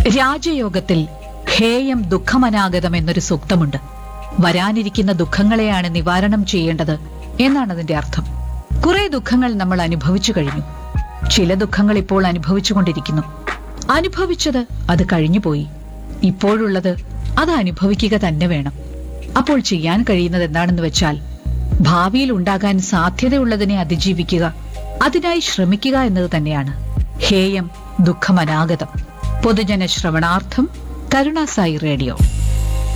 രാജയോഗത്തിൽ ഹേയം ദുഃഖമനാഗതം എന്നൊരു സൂക്തമുണ്ട് വരാനിരിക്കുന്ന ദുഃഖങ്ങളെയാണ് നിവാരണം ചെയ്യേണ്ടത് എന്നാണ് അതിന്റെ അർത്ഥം കുറെ ദുഃഖങ്ങൾ നമ്മൾ അനുഭവിച്ചു കഴിഞ്ഞു ചില ദുഃഖങ്ങൾ ഇപ്പോൾ അനുഭവിച്ചുകൊണ്ടിരിക്കുന്നു അനുഭവിച്ചത് അത് കഴിഞ്ഞുപോയി ഇപ്പോഴുള്ളത് അത് അനുഭവിക്കുക തന്നെ വേണം അപ്പോൾ ചെയ്യാൻ കഴിയുന്നത് എന്താണെന്ന് വെച്ചാൽ ഭാവിയിൽ ഉണ്ടാകാൻ സാധ്യതയുള്ളതിനെ അതിജീവിക്കുക അതിനായി ശ്രമിക്കുക എന്നത് തന്നെയാണ് ഹേയം ദുഃഖമനാഗതം പൊതുജന ശ്രവണാർത്ഥം കരുണാസായി റേഡിയോ